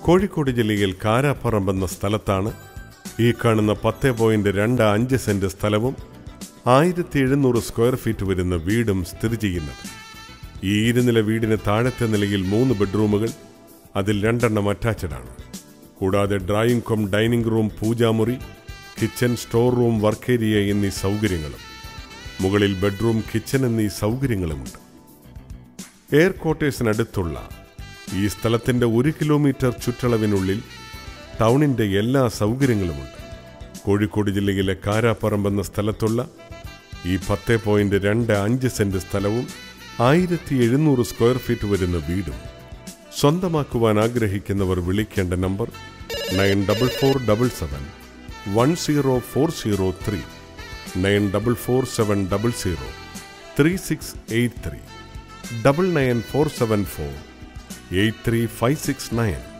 കോഴിക്കോട് ജില്ലയിൽ കാരാപ്പറമ്പ് എന്ന സ്ഥലത്താണ് ഈ കാണുന്ന പത്ത് പോയിന്റ് രണ്ട് അഞ്ച് സെന്റ് സ്ഥലവും ആയിരത്തി എഴുന്നൂറ് സ്ക്വയർ ഫീറ്റ് വരുന്ന വീടും സ്ഥിതി ചെയ്യുന്നത് ഈ ഇരുനില വീടിന് താഴത്തെ നിലയിൽ മൂന്ന് ബെഡ്റൂമുകൾ അതിൽ രണ്ടെണ്ണം അറ്റാച്ച്ഡ് ആണ് കൂടാതെ ഡ്രോയിങ് കം ഡൈനിങ് റൂം പൂജാമുറി kitchen store room work area എന്നീ സൗകര്യങ്ങളും മുകളിൽ ബെഡ്റൂം കിച്ചൺ എന്നീ സൗകര്യങ്ങളുമുണ്ട് എയർ ക്വാർട്ടേഴ്സിനടുത്തുള്ള ഈ സ്ഥലത്തിന്റെ ഒരു കിലോമീറ്റർ ചുറ്റളവിനുള്ളിൽ ടൗണിന്റെ എല്ലാ സൗകര്യങ്ങളുമുണ്ട് കോഴിക്കോട് ജില്ലയിലെ കാരാപ്പറമ്പ് എന്ന സ്ഥലത്തുള്ള ഈ പത്ത് പോയിന്റ് രണ്ട് അഞ്ച് സെന്റ് സ്ഥലവും ആയിരത്തി എഴുന്നൂറ് സ്ക്വയർ ഫീറ്റ് വരുന്ന വീടും സ്വന്തമാക്കുവാൻ ആഗ്രഹിക്കുന്നവർ വിളിക്കേണ്ട number nine double four double seven one zero four zero three nine double four seven double zero three six eight three double nine four seven four eight three five six nine